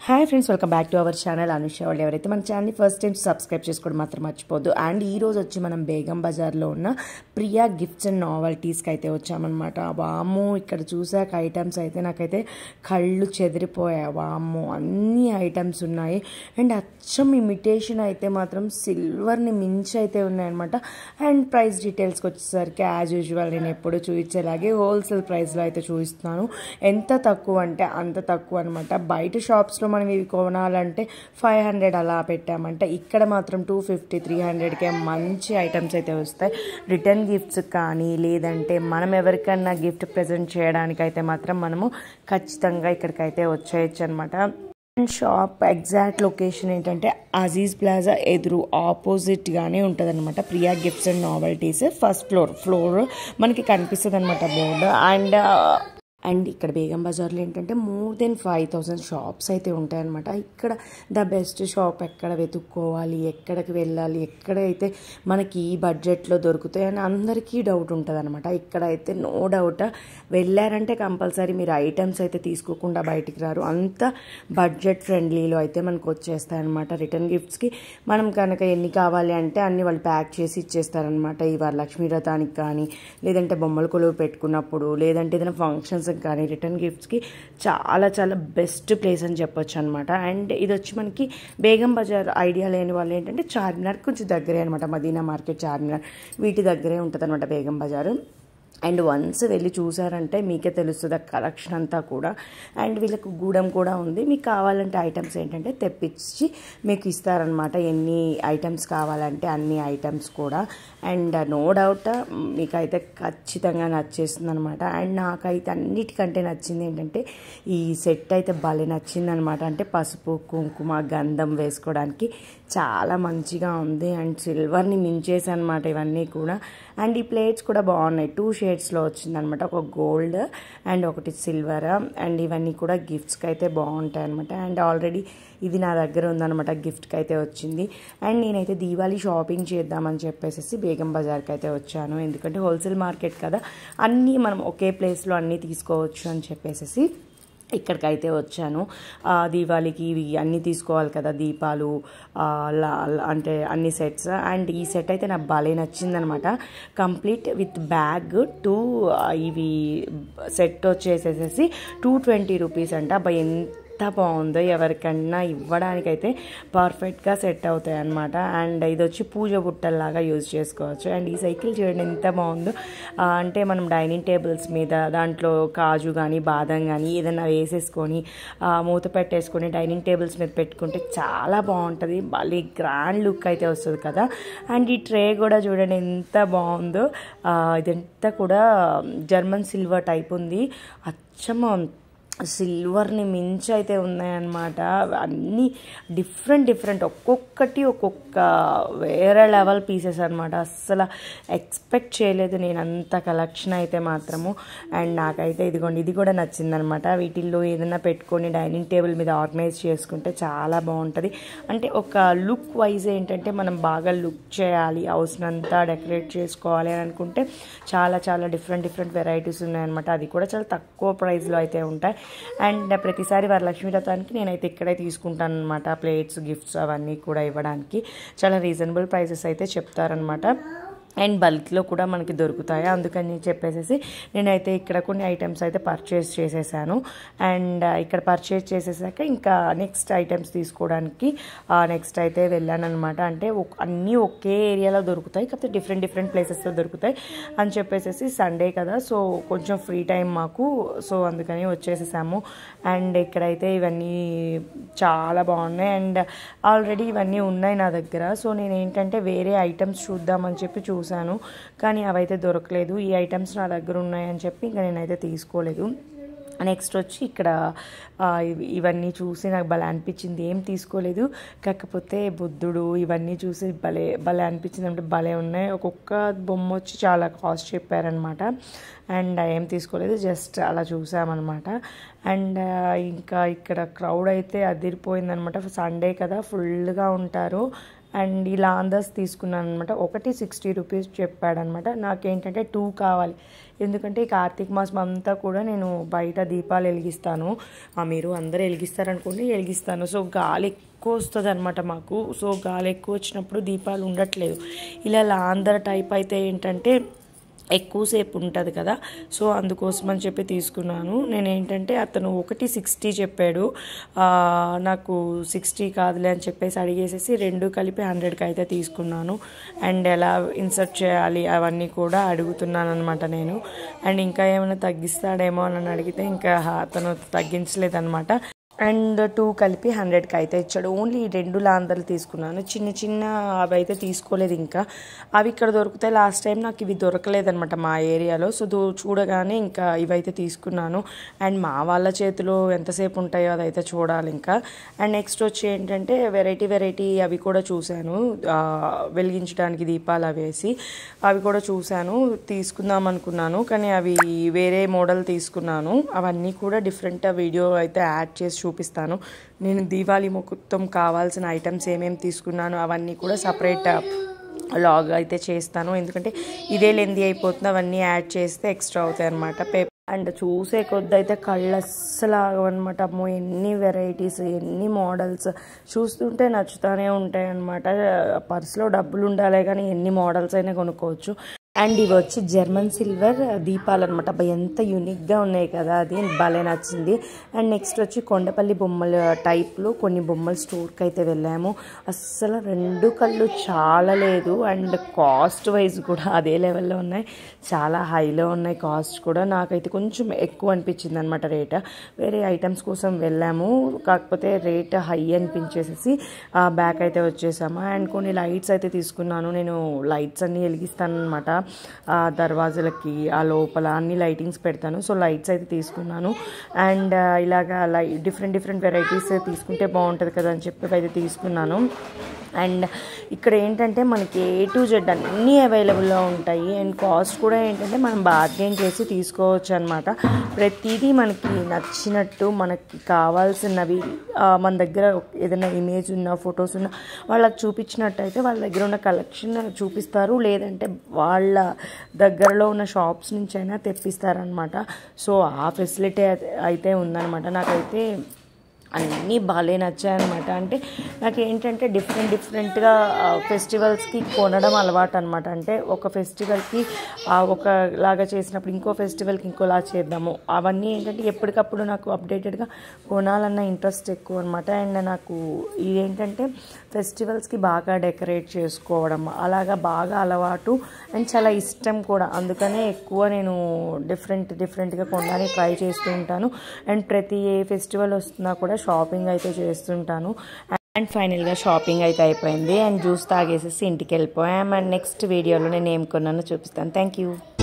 hi friends welcome back to our channel Anusha వాళ్ళు ఎవరైతే మన ఛానల్ని ఫస్ట్ టైం సబ్స్క్రైబ్ చేసుకోవడం మాత్రం మర్చిపోద్దు అండ్ ఈ రోజు వచ్చి మనం బేగం బజార్లో ఉన్న ప్రియా గిఫ్ట్స్ అండ్ నావల్టీస్కి అయితే వచ్చామన్నమాట వాము ఇక్కడ చూసాక ఐటమ్స్ అయితే నాకైతే కళ్ళు చెదిరిపోయాయి వాము అన్ని ఐటమ్స్ ఉన్నాయి అండ్ అచ్చం ఇమిటేషన్ అయితే మాత్రం సిల్వర్ని మించి అయితే ఉన్నాయన్నమాట అండ్ ప్రైస్ డీటెయిల్స్కి వచ్చేసరికి యాజ్ యూజువల్ నేను ఎప్పుడు చూపించేలాగే హోల్సేల్ ప్రైస్లో అయితే చూపిస్తున్నాను ఎంత తక్కువ అంటే అంత తక్కువ అనమాట బయట షాప్స్లో మనం ఇవి కొనాలంటే ఫైవ్ హండ్రెడ్ అలా పెట్టామంటే ఇక్కడ మాత్రం టూ ఫిఫ్టీ త్రీ హండ్రెడ్కే మంచి ఐటమ్స్ అయితే వస్తాయి రిటర్న్ గిఫ్ట్స్ కానీ లేదంటే మనం ఎవరికన్నా గిఫ్ట్ ప్రజెంట్ చేయడానికి అయితే మాత్రం మనము ఖచ్చితంగా ఇక్కడికైతే వచ్చేయచ్చు అనమాట షాప్ ఎగ్జాక్ట్ లొకేషన్ ఏంటంటే అజీజ్ ప్లాజా ఎదురు ఆపోజిట్గానే ఉంటుంది అనమాట Priya gifts and novelties first floor floor మనకి కనిపిస్తుంది అనమాట బోర్డు అండ్ అండ్ ఇక్కడ బేగం బజార్లో ఏంటంటే more than five thousand shops అయితే ఉంటాయన్నమాట ఇక్కడ ద బెస్ట్ షాప్ ఎక్కడ వెతుక్కోవాలి ఎక్కడికి వెళ్ళాలి ఎక్కడైతే మనకి ఈ బడ్జెట్లో దొరుకుతాయి అని అందరికీ డౌట్ ఉంటుంది అనమాట ఇక్కడ అయితే నో డౌట్ వెళ్ళారంటే కంపల్సరీ మీరు ఐటమ్స్ అయితే తీసుకోకుండా బయటికి రారు అంత బడ్జెట్ ఫ్రెండ్లీలో అయితే మనకు వచ్చేస్తాయి అనమాట రిటర్న్ గిఫ్ట్స్కి మనం కనుక ఎన్ని కావాలి అంటే అన్ని వాళ్ళు ప్యాక్ చేసి ఇచ్చేస్తారనమాట ఈ వరలక్ష్మి రథానికి కానీ లేదంటే బొమ్మల కొలువు పెట్టుకున్నప్పుడు లేదంటే ఏదైనా ఫంక్షన్స్ కానీ రిటర్న్ గిఫ్ట్స్కి చాలా చాలా బెస్ట్ ప్లేస్ అని చెప్పొచ్చు అనమాట అండ్ ఇది వచ్చి మనకి బేగం బజార్ ఐడియా లేని వాళ్ళు ఏంటంటే చార్మినార్ కొంచెం దగ్గరే అనమాట మదీనా మార్కెట్ చార్మినార్ వీటి దగ్గరే ఉంటుంది అనమాట బేగం బజారు అండ్ వన్స్ వెళ్ళి చూసారంటే మీకే తెలుస్తుంది ఆ కలెక్షన్ అంతా కూడా అండ్ వీళ్ళకు గూడెం కూడా ఉంది మీకు కావాలంటే ఐటమ్స్ ఏంటంటే తెప్పించి మీకు ఇస్తారనమాట ఎన్ని ఐటమ్స్ కావాలంటే అన్ని ఐటమ్స్ కూడా అండ్ నో డౌట్ మీకైతే ఖచ్చితంగా నచ్చేస్తుంది అనమాట అండ్ నాకైతే అన్నిటికంటే నచ్చింది ఏంటంటే ఈ సెట్ అయితే భలే నచ్చింది అనమాట అంటే పసుపు కుంకుమ గంధం వేసుకోవడానికి చాలా మంచిగా ఉంది అండ్ సిల్వర్ని మించేసి అనమాట ఇవన్నీ కూడా అండ్ ఈ ప్లేట్స్ కూడా బాగున్నాయి టూ షేడ్స్లో వచ్చిందనమాట ఒక గోల్డ్ అండ్ ఒకటి సిల్వర్ అండ్ ఇవన్నీ కూడా గిఫ్ట్స్కి అయితే బాగుంటాయి అనమాట అండ్ ఆల్రెడీ ఇది నా దగ్గర ఉందనమాట గిఫ్ట్కి అయితే వచ్చింది అండ్ నేనైతే దీవాళీ షాపింగ్ చేద్దామని చెప్పేసి బేగం బజార్కి అయితే వచ్చాను ఎందుకంటే హోల్సేల్ మార్కెట్ కదా అన్నీ మనం ఒకే ప్లేస్లో అన్నీ తీసుకోవచ్చు అని చెప్పేసి ఇక్కడికైతే వచ్చాను దీవాళికి ఇవి అన్నీ తీసుకోవాలి కదా దీపాలు అంటే అన్ని సెట్స్ అండ్ ఈ సెట్ అయితే నాకు భలే నచ్చిందనమాట కంప్లీట్ విత్ బ్యాగ్ టూ ఇవి సెట్ వచ్చేసేసి టూ ట్వంటీ రూపీస్ అంట అబ్బాయి ఎంత ఎంత బాగుందో ఎవరికన్నా ఇవ్వడానికైతే పర్ఫెక్ట్గా సెట్ అవుతాయి అనమాట అండ్ ఇది వచ్చి పూజ బుట్టల్లాగా యూజ్ చేసుకోవచ్చు అండ్ ఈ సైకిల్ చూడండి ఎంత బాగుందో అంటే మనం డైనింగ్ టేబుల్స్ మీద దాంట్లో కాజు కానీ బాదం కానీ ఏదైనా వేసేసుకొని మూత పెట్టేసుకొని డైనింగ్ టేబుల్స్ మీద పెట్టుకుంటే చాలా బాగుంటుంది మళ్ళీ గ్రాండ్ లుక్ అయితే వస్తుంది కదా అండ్ ఈ ట్రే కూడా చూడండి ఎంత బాగుందో ఇదంతా కూడా జర్మన్ సిల్వర్ టైప్ ఉంది అచ్చం సిల్వర్ని మించి అయితే ఉన్నాయన్నమాట అన్నీ డిఫరెంట్ డిఫరెంట్ ఒక్కొక్కటి ఒక్కొక్క వేరే లెవెల్ పీసెస్ అనమాట అస్సలు ఎక్స్పెక్ట్ చేయలేదు నేను అంత కలెక్షన్ అయితే మాత్రము అండ్ నాకైతే ఇదిగోండి ఇది కూడా నచ్చిందనమాట వీటిల్లో ఏదైనా పెట్టుకొని డైనింగ్ టేబుల్ మీద ఆర్గనైజ్ చేసుకుంటే చాలా బాగుంటుంది అంటే ఒక లుక్ వైజ్ ఏంటంటే మనం బాగా లుక్ చేయాలి హౌస్నంతా డెకరేట్ చేసుకోవాలి అని అనుకుంటే చాలా చాలా డిఫరెంట్ డిఫరెంట్ వెరైటీస్ ఉన్నాయన్నమాట అది కూడా చాలా తక్కువ ప్రైస్లో అయితే ఉంటాయి అండ్ ప్రతిసారి వరలక్ష్మి వ్రతానికి నేనైతే ఇక్కడే తీసుకుంటాను అనమాట ప్లేట్స్ గిఫ్ట్స్ అవన్నీ కూడా ఇవ్వడానికి చాలా రీజనబుల్ ప్రైసెస్ అయితే చెప్తారనమాట అండ్ బల్క్లో కూడా మనకి దొరుకుతాయి అందుకని చెప్పేసి నేనైతే ఇక్కడ కొన్ని ఐటమ్స్ అయితే పర్చేస్ చేసేసాను అండ్ ఇక్కడ పర్చేస్ చేసేసాక ఇంకా నెక్స్ట్ ఐటమ్స్ తీసుకోవడానికి నెక్స్ట్ అయితే వెళ్ళాను అనమాట అంటే అన్నీ ఒకే ఏరియాలో దొరుకుతాయి కాకపోతే డిఫరెంట్ డిఫరెంట్ ప్లేసెస్లో దొరుకుతాయి అని చెప్పేసి సండే కదా సో కొంచెం ఫ్రీ టైం మాకు సో అందుకని వచ్చేసేసాము అండ్ ఇక్కడైతే ఇవన్నీ చాలా బాగున్నాయి అండ్ ఆల్రెడీ ఇవన్నీ ఉన్నాయి నా దగ్గర సో నేను ఏంటంటే వేరే ఐటమ్స్ చూద్దామని చెప్పి చూసాను చూశాను కానీ అవైతే దొరకలేదు ఈ ఐటమ్స్ నా దగ్గర ఉన్నాయని చెప్పి ఇంకా నేనైతే తీసుకోలేదు నెక్స్ట్ వచ్చి ఇక్కడ ఇవన్నీ చూసి నాకు భలే అనిపించింది ఏం తీసుకోలేదు కాకపోతే బుద్ధుడు ఇవన్నీ చూసి భలే భలే అనిపించింది అంటే భలే ఉన్నాయి ఒక్కొక్క బొమ్మ వచ్చి చాలా కాస్ట్ చెప్పారనమాట అండ్ ఏం తీసుకోలేదు జస్ట్ అలా చూసామన్నమాట అండ్ ఇంకా ఇక్కడ క్రౌడ్ అయితే అదిరిపోయిందనమాట సండే కదా ఫుల్గా ఉంటారు అండ్ ఇలా అందర్స్ తీసుకున్నాను అనమాట ఒకటి సిక్స్టీ రూపీస్ చెప్పాడనమాట నాకేంటంటే టూ కావాలి ఎందుకంటే ఈ కార్తీక మాసం అంతా కూడా నేను బయట దీపాలు వెలిగిస్తాను ఆ, మీరు అందరూ వెలిగిస్తారనుకోండి వెలిగిస్తాను సో గాలి ఎక్కువ వస్తుంది అనమాట మాకు సో గాలి ఎక్కువ వచ్చినప్పుడు దీపాలు ఉండట్లేదు ఇలా లాందర్ టైప్ అయితే ఏంటంటే ఎక్కువసేపు ఉంటుంది కదా సో అందుకోసం అని చెప్పి తీసుకున్నాను నేను ఏంటంటే అతను ఒకటి సిక్స్టీ చెప్పాడు ఆ, నాకు సిక్స్టీ కాదులే అని చెప్పేసి అడిగేసేసి రెండు కలిపి హండ్రెడ్కి అయితే తీసుకున్నాను అండ్ ఎలా ఇన్సర్ట్ చేయాలి అవన్నీ కూడా అడుగుతున్నాను అనమాట నేను అండ్ ఇంకా ఏమైనా తగ్గిస్తాడేమో అని అడిగితే ఇంకా అతను తగ్గించలేదన్నమాట అండ్ టూ కలిపి హండ్రెడ్కి అయితే ఇచ్చాడు ఓన్లీ ఈ రెండు లాందర్లు తీసుకున్నాను చిన్న చిన్న అవి అయితే తీసుకోలేదు ఇంకా అవి ఇక్కడ దొరుకుతాయి లాస్ట్ టైం నాకు ఇవి దొరకలేదనమాట మా ఏరియాలో సో దో చూడగానే ఇంకా ఇవైతే తీసుకున్నాను అండ్ మా వాళ్ళ చేతిలో ఎంతసేపు ఉంటాయో అదైతే చూడాలి ఇంకా అండ్ నెక్స్ట్ వచ్చి ఏంటంటే వెరైటీ వెరైటీ అవి కూడా చూశాను ఆ, వెలిగించడానికి దీపాలు అవి వేసి అవి కూడా చూశాను తీసుకుందాం అనుకున్నాను కానీ అవి వేరే మోడల్ తీసుకున్నాను అవన్నీ కూడా డిఫరెంట్ వీడియో అయితే యాడ్ చేసి చూపిస్తాను నేను దీవాళి మొత్తం కావాల్సిన ఐటమ్స్ ఏమేమి తీసుకున్నాను అవన్నీ కూడా సపరేట్ లాగ్ అయితే చేస్తాను ఎందుకంటే ఇదే లెంది అయిపోతుంది అవన్నీ యాడ్ చేస్తే ఎక్స్ట్రా అవుతాయి అనమాట పేపర్ అండ్ చూసే కొద్ది అయితే కళ్ళు అస్సలు ఆగవన్నమాట అమ్మో ఎన్ని వెరైటీస్ ఎన్ని మోడల్స్ చూస్తుంటే నచ్చుతానే ఉంటాయి అనమాట పర్సులో డబ్బులు ఉండాలి కానీ ఎన్ని మోడల్స్ అయినా కొనుక్కోవచ్చు అండ్ ఇవి వచ్చి జర్మన్ సిల్వర్ దీపాలు అనమాట అబ్బా ఎంత యూనిక్గా ఉన్నాయి కదా అది భలే నచ్చింది అండ్ నెక్స్ట్ వచ్చి కొండపల్లి బొమ్మల టైప్లో కొన్ని బొమ్మల స్టోర్కి అయితే వెళ్ళాము అస్సలు రెండు కళ్ళు చాలా లేదు అండ్ కాస్ట్ వైజ్ కూడా అదే లెవెల్లో ఉన్నాయి చాలా హైలో ఉన్నాయి కాస్ట్ కూడా నాకైతే కొంచెం ఎక్కువ అనిపించింది అనమాట రేట్ వేరే ఐటమ్స్ కోసం వెళ్ళాము కాకపోతే రేట్ హై అనిపించేసేసి బ్యాక్ అయితే వచ్చేసాము అండ్ కొన్ని లైట్స్ అయితే తీసుకున్నాను నేను లైట్స్ అన్నీ వెలిగిస్తాను అనమాట దర్వాజలకి ఆ లోపల అన్ని లైటింగ్స్ పెడతాను సో లైట్స్ అయితే తీసుకున్నాను అండ్ ఇలాగా లై డిఫరెంట్ డిఫరెంట్ వెరైటీస్ తీసుకుంటే బాగుంటుంది కదా అని చెప్పి అయితే తీసుకున్నాను అండ్ ఇక్కడ ఏంటంటే మనకి ఏ టు జెడ్ అన్నీ అవైలబుల్లో ఉంటాయి అండ్ కాస్ట్ కూడా ఏంటంటే మనం బార్గెన్ చేసి తీసుకోవచ్చు అనమాట ప్రతిదీ మనకి నచ్చినట్టు మనకి కావాల్సినవి ఆ, మన దగ్గర ఏదైనా ఇమేజ్ ఉన్న ఫొటోస్ ఉన్న వాళ్ళకి చూపించినట్టయితే వాళ్ళ దగ్గర ఉన్న కలెక్షన్ చూపిస్తారు లేదంటే వాళ్ళ దగ్గరలో ఉన్న షాప్స్ నుంచి అయినా తెప్పిస్తారనమాట సో ఆ ఫెసిలిటీ అయితే ఉందన్నమాట నాకైతే అన్నీ భలే నచ్చాయన్నమాట అంటే నాకు ఏంటంటే డిఫరెంట్ డిఫరెంట్గా ఫెస్టివల్స్కి కొనడం అలవాటు అనమాట అంటే ఒక ఫెస్టివల్కి ఒకలాగా చేసినప్పుడు ఇంకో ఫెస్టివల్కి ఇంకోలా చేద్దాము అవన్నీ ఏంటంటే ఎప్పటికప్పుడు నాకు అప్డేటెడ్గా కొనాలన్న ఇంట్రెస్ట్ ఎక్కువ అనమాట అండ్ నాకు ఇదేంటంటే ఫెస్టివల్స్కి బాగా డెకరేట్ చేసుకోవడం అలాగా బాగా అలవాటు అండ్ చాలా ఇష్టం కూడా అందుకనే ఎక్కువ నేను డిఫరెంట్ డిఫరెంట్గా కొనడానికి ట్రై చేస్తూ ఉంటాను అండ్ ప్రతి ఏ ఫెస్టివల్ వస్తున్నా కూడా షాపింగ్ అయితే చేస్తుంటాను అండ్ ఫైనల్గా షాపింగ్ అయితే అయిపోయింది అండ్ జ్యూస్ తాగేసేసి ఇంటికి వెళ్ళిపోయాం అండ్ నెక్స్ట్ వీడియోలో నేను ఏం కొన్నానో చూపిస్తాను థ్యాంక్ యూ